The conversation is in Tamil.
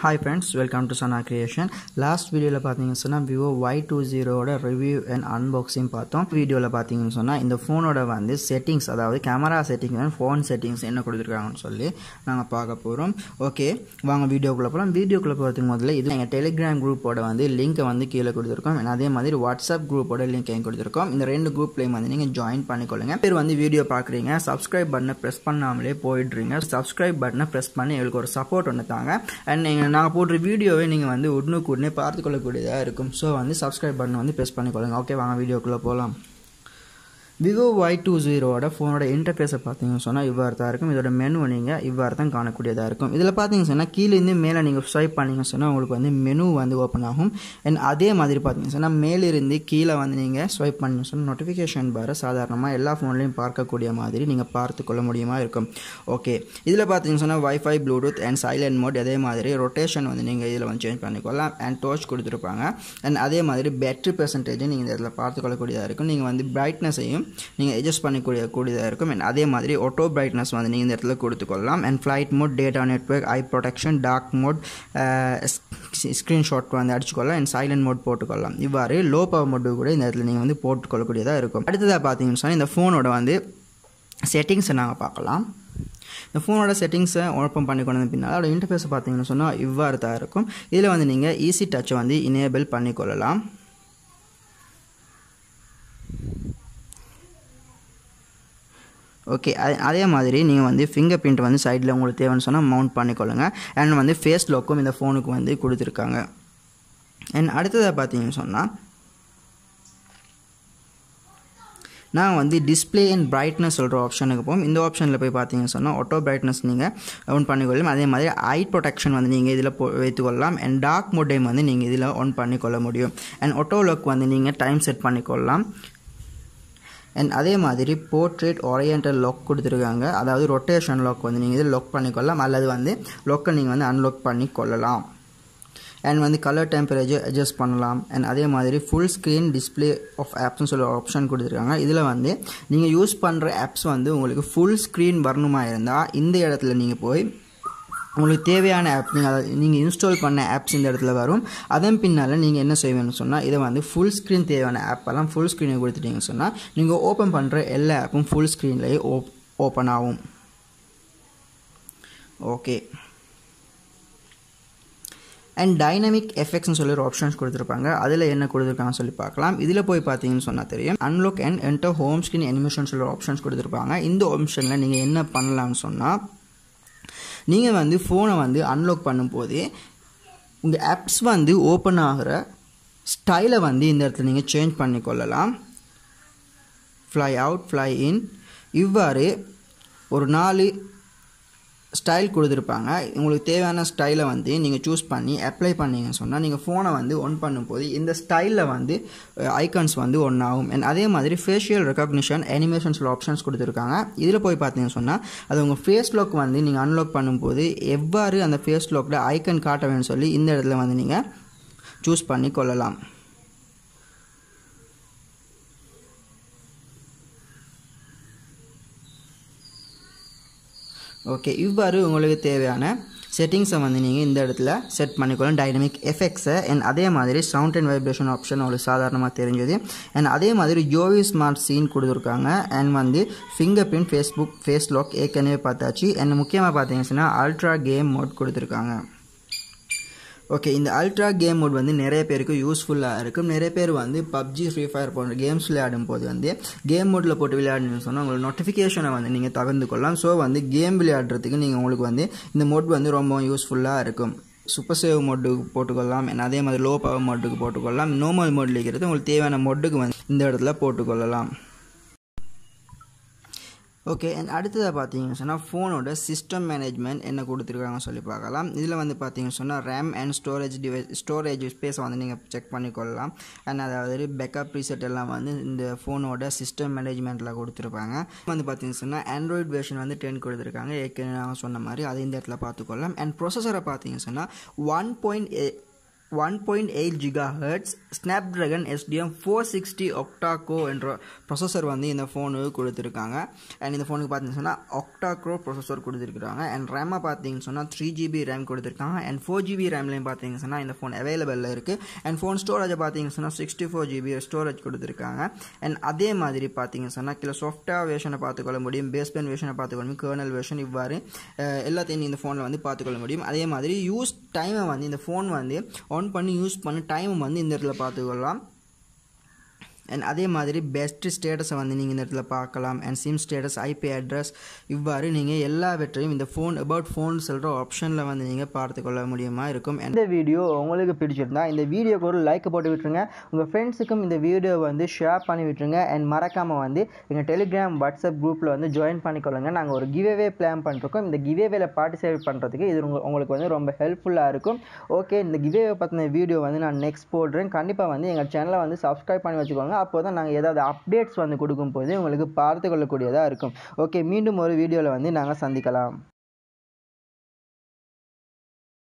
hi friends welcome to Sana creation last வீடியோவில் பார்த்தீங்கன்னு சொன்னால் விவோ ஒய் டூ ஜீரோட ரிவ்யூ அண்ட் அன்பாக்சிங் பார்த்தோம் வீடியோவில் பார்த்தீங்கன்னு சொன்னால் இந்த ஃபோனோட வந்து செட்டிங்ஸ் அதாவது camera settings and phone settings என்ன கொடுத்துருக்காங்கன்னு சொல்லி நாங்கள் பார்க்க போகிறோம் ஓகே வாங்க வீடியோக்குள்ளே போகலாம் வீடியோக்குள்ளே போகிறதுக்கு முதல்ல இது எங்கள் டெலிகிராம் குரூப்போட வந்து லிங்க்கை வந்து கீழே கொடுத்துருக்கோம் and அதே மாதிரி வாட்ஸ்அப் குரூப்போட லிங்க்கையும் கொடுத்துருக்கோம் இந்த ரெண்டு குரூப்லேயும் வந்து நீங்கள் ஜாயின் பண்ணிக்கொள்ளுங்க பேர் வந்து வீடியோ பார்க்குறீங்க சப்ஸ்கிரைப் பட்டனை ப்ரெஸ் பண்ணாமலே போயிடுறீங்க சப்ஸ்கிரைப் பட்டனை ப்ரெஸ் பண்ணி எங்களுக்கு ஒரு சப்போர்ட் ஒன்று தாங்க அண்ட் நீங்கள் நாங்கள் போடுற வீடியோவை நீங்கள் வந்து உடனுக்கு உடனே பார்த்து கொள்ளக்கூடியதாக இருக்கும் ஸோ வந்து சப்ஸ்கிரைப் பட்டன் வந்து ப்ரெஸ் பண்ணிக்கொள்ளுங்க ஓகே வாங்க வீடியோக்குள்ளே போகலாம் விவோ ஒய் டூ ஜீரோட ஃபோனோட இன்டர்ஃபேஸை பார்த்தீங்கன்னு சொன்னால் இவ்வாறு தான் இருக்கும் இதோட மெனு நீங்கள் இவ்வாறு தான் காணக்கூடியதாக இருக்கும் இதில் பார்த்தீங்கன்னு சொன்னால் கீழேருந்து மேலே நீங்கள் ஸ்வைப் பண்ணீங்கன்னு சொன்னால் உங்களுக்கு வந்து மெனு வந்து ஓப்பன் ஆகும் அண்ட் அதே மாதிரி பார்த்தீங்கன்னு சொன்னால் மேலிருந்து கீழே வந்து நீங்கள் ஸ்வைப் பண்ணீங்கன்னு சொன்னால் நோட்டிஃபிகேஷன் பாரை சாதாரணமாக எல்லா ஃபோன்லேயும் பார்க்கக்கூடிய மாதிரி நீங்கள் பார்த்து கொள்ள முடியுமா இருக்கும் ஓகே இதில் பார்த்தீங்கன்னு சொன்னால் wifi bluetooth and silent mode அதே மாதிரி ரொட்டேஷன் வந்து நீங்கள் இதில் வந்து சேஞ்ச் பண்ணிக்கொள்ளலாம் அண்ட் டோச் கொடுத்துருப்பாங்க அண்ட் அதே மாதிரி பேட்டரி பெர்சன்டேஜ் நீங்கள் இந்த இடத்துல பார்த்துக்கொள்ளக்கூடியதாக இருக்கும் நீங்கள் வந்து பிரைட்னஸையும் நீங்கள் அட்ஜஸ்ட் பண்ணிக்கூடிய கூடியதாக இருக்கும் அண்ட் அதே மாதிரி ஆட்டோ பிரைட்னஸ் வந்து நீங்கள் இந்த இடத்துல கொடுத்துக்கொள்ளலாம் and flight mode data network eye protection dark mode screenshot வந்து அடிச்சுக்கொள்ளலாம் அண்ட் சைலண்ட் மோட் போட்டுக்கொள்ளலாம் இவ்வாறு லோ பவர் மோட்டு கூட இந்த இடத்துல நீங்கள் வந்து போட்டுக்கொள்ளக்கூடியதாக இருக்கும் அடுத்ததாக பார்த்தீங்கன்னு சொன்னால் இந்த ஃபோனோட வந்து செட்டிங்ஸை நாங்கள் பார்க்கலாம் இந்த ஃபோனோட செட்டிங்ஸை ஓப்பன் பண்ணி கொண்டு பின்னால் அதோட இன்டர்ஃபேஸை பார்த்தீங்கன்னு சொன்னால் இவ்வாறு தான் இருக்கும் இதில் வந்து நீங்கள் ஈஸி டச்சை வந்து இனேபிள் பண்ணிக்கொள்ளலாம் ஓகே அதே மாதிரி நீங்கள் வந்து ஃபிங்கர் பிரிண்ட் வந்து சைடில் உங்களுக்கு தேவைன்னு சொன்னால் மவுண்ட் பண்ணிக்கொள்ளுங்கள் அண்ட் வந்து ஃபேஸ் லாக்கும் இந்த ஃபோனுக்கு வந்து கொடுத்துருக்காங்க அண்ட் அடுத்ததாக பார்த்தீங்கன்னு சொன்னால் நான் வந்து டிஸ்பிளே அண்ட் பிரைட்னஸ் சொல்கிற ஆப்ஷனுக்கு போகும் இந்த ஆப்ஷனில் போய் பார்த்தீங்கன்னு சொன்னால் ஆட்டோ பிரைட்னஸ் நீங்கள் ஒன் பண்ணிக்கொள்ளலாம் அதே மாதிரி ஐ ப்ரொடெக்ஷன் வந்து நீங்கள் இதில் போ வைத்துக்கொள்ளலாம் அண்ட் டார்க் மோடையும் வந்து நீங்கள் இதில் ஒன் பண்ணிக்கொள்ள முடியும் அண்ட் ஆட்டோ லாக் வந்து நீங்கள் டைம் செட் பண்ணிக்கொள்ளலாம் அண்ட் அதே மாதிரி போர்ட்ரேட் ஓரியன்டல் லாக் கொடுத்துருக்காங்க அதாவது ரொட்டேஷன் லாக் வந்து நீங்கள் இதில் லாக் பண்ணிக்கொள்ளலாம் அல்லது வந்து லாக்கை நீங்கள் வந்து அன்லாக் பண்ணி கொள்ளலாம் அண்ட் வந்து கலர் டெம்பரேச்சர் அட்ஜஸ்ட் பண்ணலாம் அண்ட் அதே மாதிரி ஃபுல் ஸ்க்ரீன் டிஸ்பிளே ஆஃப் ஆப்ஸ்னு சொல்லி ஆப்ஷன் கொடுத்துருக்காங்க இதில் வந்து நீங்கள் யூஸ் பண்ணுற ஆப்ஸ் வந்து உங்களுக்கு ஃபுல் ஸ்க்ரீன் வரணுமா இருந்தால் இந்த இடத்துல நீங்கள் போய் உங்களுக்கு தேவையான ஆப் நீங்கள் அதை நீங்கள் இன்ஸ்டால் பண்ண ஆப்ஸ் இந்த இடத்துல வரும் அதன் பின்னால் நீங்கள் என்ன செய்வேன்னு சொன்னால் இதை வந்து ஃபுல் ஸ்க்ரீன் தேவையான ஆப்பெல்லாம் ஃபுல் ஸ்க்ரீனை கொடுத்துட்டீங்கன்னு சொன்னால் நீங்கள் ஓப்பன் பண்ணுற எல்லா ஆப்பும் ஃபுல் ஸ்க்ரீன்லேயே ஓப் ஓப்பன் ஆகும் ஓகே அண்ட் டைனமிக் எஃபெக்ட்ஸ்னு சொல்லி ஒரு ஆப்ஷன்ஸ் கொடுத்துருப்பாங்க அதில் என்ன கொடுத்துருக்காங்கன்னு சொல்லி பார்க்கலாம் இதில் போய் பார்த்தீங்கன்னு சொன்னால் தெரியும் unlock and enter home screen animation சொல்லி ஆப்ஷன்ஸ் கொடுத்துருப்பாங்க இந்த ஆப்ஷனில் நீங்கள் என்ன பண்ணலாம்னு சொன்னால் நீங்கள் வந்து ஃபோனை வந்து அன்லாக் பண்ணும்போது உங்கள் ஆப்ஸ் வந்து ஓப்பன் ஆகிற ஸ்டைலை வந்து இந்த இடத்துல நீங்கள் சேஞ்ச் பண்ணிக்கொள்ளலாம் ஃப்ளை அவுட் ஃப்ளை இன் இவ்வாறு ஒரு நாலு ஸ்டைல் கொடுத்துருப்பாங்க உங்களுக்கு தேவையான ஸ்டைலை வந்து நீங்கள் சூஸ் பண்ணி அப்ளை பண்ணீங்கன்னு சொன்னால் நீங்கள் ஃபோனை வந்து ஒன் பண்ணும்போது இந்த ஸ்டைலில் வந்து ஐகான்ஸ் வந்து ஒன் ஆகும் அண்ட் அதே மாதிரி ஃபேஷியல் ரெக்கக்னிஷன் அனிமேஷன்ஸில் ஆப்ஷன்ஸ் கொடுத்துருக்காங்க இதில் போய் பார்த்தீங்கன்னு சொன்னால் அது உங்கள் ஃபேஸ் லாக் வந்து நீங்கள் அன்லாக் பண்ணும்போது எவ்வாறு அந்த ஃபேஸ் லாக்கில் ஐக்கன் காட்ட வேணும்னு சொல்லி இந்த இடத்துல வந்து நீங்கள் சூஸ் பண்ணி கொள்ளலாம் ஓகே இவ்வாறு உங்களுக்கு தேவையான செட்டிங்ஸை வந்து நீங்கள் இந்த இடத்துல செட் பண்ணிக்கொள்ளலாம் டைனமிக் எஃபெக்ட்ஸை அண்ட் அதே மாதிரி சவுண்ட் அண்ட் வைப்ரேஷன் ஆப்ஷன் உங்களுக்கு சாதாரணமாக தெரிஞ்சது அண்ட் அதே மாதிரி ஜோவி ஸ்மார்ட் சீன் கொடுத்துருக்காங்க அண்ட் வந்து fingerprint facebook face lock ஏற்கனவே பார்த்தாச்சு அண்ட் முக்கியமாக பார்த்தீங்கன்னா அல்ட்ரா கேம் மோட் கொடுத்துருக்காங்க ஓகே இந்த அல்ட்ரா கேம் மோட் வந்து நிறைய பேருக்கு யூஸ்ஃபுல்லாக இருக்கும் நிறைய பேர் வந்து பப்ஜி ஃப்ரீ ஃபயர் போன்ற கேம்ஸ் விளையாடும் போது வந்து கேம் மோட்டில் போட்டு விளையாடணும்னு சொன்னால் உங்களுக்கு நோட்டிஃபிகேஷனை வந்து நீங்கள் தவிர்த்து கொள்ளலாம் ஸோ வந்து கேம் விளையாடுறதுக்கு நீங்கள் உங்களுக்கு வந்து இந்த மோட் வந்து ரொம்ப யூஸ்ஃபுல்லாக இருக்கும் சூப்பர் சேவ் மோட்டுக்கு போட்டுக்கொள்ளலாம் அதே மாதிரி லோ பவர் மோட்டுக்கு போட்டுக்கொள்ளலாம் நார்மல் மோட்டில் இருக்கிறது உங்களுக்கு தேவையான மோட்டுக்கு வந்து இந்த இடத்துல போட்டுக்கொள்ளலாம் ஓகே அண்ட் அடுத்ததாக பார்த்தீங்கன்னு சொன்னால் ஃபோனோட சிஸ்டம் மேனேஜ்மெண்ட் என்ன கொடுத்துருக்காங்கன்னு சொல்லி பார்க்கலாம் இதில் வந்து பார்த்தீங்கன்னு சொன்னால் RAM and storage device storage ஸ்பேஸை வந்து நீங்கள் செக் பண்ணிக்கொள்ளலாம் அண்ட் அதாவது பேக்கப் ப்ரீசெட் எல்லாம் வந்து இந்த ஃபோனோட சிஸ்டம் மேனேஜ்மெண்ட்டில் கொடுத்துருப்பாங்க வந்து பார்த்தீங்கன்னு சொன்னால் ஆண்ட்ராய்டு வெர்ஷன் வந்து டென் கொடுத்துருக்காங்க ஏற்கனவே நாங்கள் சொன்ன மாதிரி அதை இந்த இடத்துல பார்த்துக்கொள்ளலாம் அண்ட் ப்ரொசஸரை பார்த்தீங்கன்னு சொன்னால் one point one point eight giga hertz snap dragon SDM four sixty octacore என்ற ப்ரொசஸர் வந்து இந்த ஃபோனுக்கு கொடுத்துருக்காங்க அண்ட் இந்த ஃபோனுக்கு பார்த்தீங்கன்னு சொன்னால் ஒக்டாக்ரோ ப்ரொசஸர் கொடுத்துருக்காங்க அண்ட் ரேமாக பார்த்தீங்கன்னு சொன்னால் த்ரீ ஜிபி ரேம் கொடுத்துருக்காங்க அண்ட் ஃபோர் ஜிபி ரேம்லையும் பார்த்தீங்கன்னு சொன்னால் இந்த ஃபோன் அவைலபிளில் இருக்குது அண்ட் ஃபோன் ஸ்டோரேஜை பார்த்தீங்கன்னு சொன்னால் சிக்ஸ்டி ஃபோர் ஜிபி ஸ்டோரேஜ் கொடுத்துருக்காங்க அண்ட் அதே மாதிரி பார்த்தீங்கன்னு சொன்னால் கீழே சாஃப்ட்வேர் வேஷனை பார்த்துக்கொள்ள முடியும் பேஸ்பேன் வேஷனை பார்த்துக்கொள்ள முடியும் கேர்னல் வேஷன் இவ்வாறு அஹ், எல்லாத்தையும் இந்த ஃபோனில் வந்து பார்த்துக்கொள்ள முடியும் அதே மாதிரி யூஸ் டைமை வந்து இந்த ஃபோன் வந்து ஆன் பண்ணி யூஸ் பண்ண டைமை வந்து இந்த இடத்துல பார்த்துக்கொள்ளலாம் அண்ட் அதே மாதிரி பெஸ்ட் ஸ்டேட்டஸை வந்து நீங்கள் இந்த இடத்துல பார்க்கலாம் and SIM status IP address இவ்வாறு நீங்கள் எல்லாவற்றையும் இந்த ஃபோன் அபவுட் ஃபோன் சொல்கிற ஆப்ஷனில் வந்து நீங்கள் பார்த்துக்கொள்ள முடியுமா இருக்கும் And இந்த வீடியோ உங்களுக்கு பிடிச்சிருந்தா இந்த வீடியோக்கு ஒரு லைக் போட்டு விட்டுருங்க உங்கள் ஃப்ரெண்ட்ஸுக்கும் இந்த வீடியோ வந்து ஷேர் பண்ணி விட்டுருங்க அண்ட் மறக்காமல் வந்து எங்கள் டெலிகிராம் வாட்ஸ்அப் குரூப்பில் வந்து ஜாயின் பண்ணிக்கொள்ளுங்க நாங்கள் ஒரு கிவ்அவே பிளான் பண்ணிருக்கோம் இந்த கிவ்அவேல பார்ட்டிசிபேட் பண்ணுறதுக்கு இது உங்க- உங்களுக்கு வந்து ரொம்ப ஹெல்ப்ஃபுல்லாக இருக்கும் ஓகே இந்த கிவ்அவே பற்றின வீடியோ வந்து நான் நெக்ஸ்ட் போடுறேன் கண்டிப்பாக வந்து எங்கள் சேனலை வந்து சப்ஸ்கிரைப் பண்ணி வச்சுக்கோங்க அப்போ தான் நாங்கள் ஏதாவது அப்டேட்ஸ் வந்து கொடுக்கும்போது உங்களுக்கு பார்த்து கொள்ளக்கூடியதாக இருக்கும் ஓகே மீண்டும் ஒரு வீடியோவில் வந்து நாங்கள் சந்திக்கலாம்